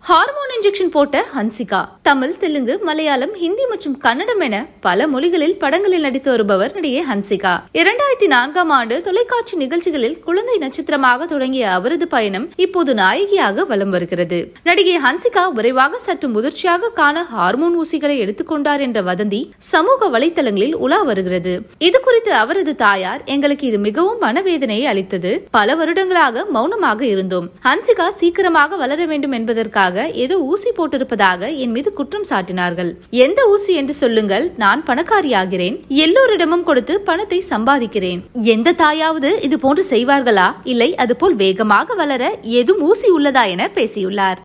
hormone injection போட்ட ஹன்சிகா தமிழ் தெலுங்கு மலையாளம் ஹிந்தி மற்றும் கன்னடம் என பல மொழிகளில் படங்களில் நடித்து வருபவர் நடிகை ஹன்சிகா இரண்டாயிரத்தி நான்காம் ஆண்டு தொலைக்காட்சி நிகழ்ச்சிகளில் குழந்தை நட்சத்திரமாக தொடங்கிய அவரது பயணம் இப்போது நாயகியாக வலம் வருகிறது நடிகை ஹன்சிகா விரைவாக சற்று முதிர்ச்சியாக காண ஹார்மோன் ஊசிகளை எடுத்துக்கொண்டார் என்ற வதந்தி சமூக வலைதளங்களில் உலா வருகிறது இது குறித்து அவரது தாயார் எங்களுக்கு இது மிகவும் மனவேதனையை அளித்தது பல வருடங்களாக மௌனமாக இருந்தோம் ஹன்சிகா சீக்கிரமாக வளர வேண்டும் என்பதற்காக ஏதோ ஊசி போட்டிருப்பதாக என் மீது குற்றம் சாட்டினார்கள் எந்த ஊசி என்று சொல்லுங்கள் நான் பணக்காரியாகிறேன் எல்லோரிடமும் கொடுத்து பணத்தை சம்பாதிக்கிறேன் எந்த தாயாவது இது போன்று செய்வார்களா இல்லை அதுபோல் வேகமாக வளர ஏதும் ஊசி உள்ளதா என பேசியுள்ளார்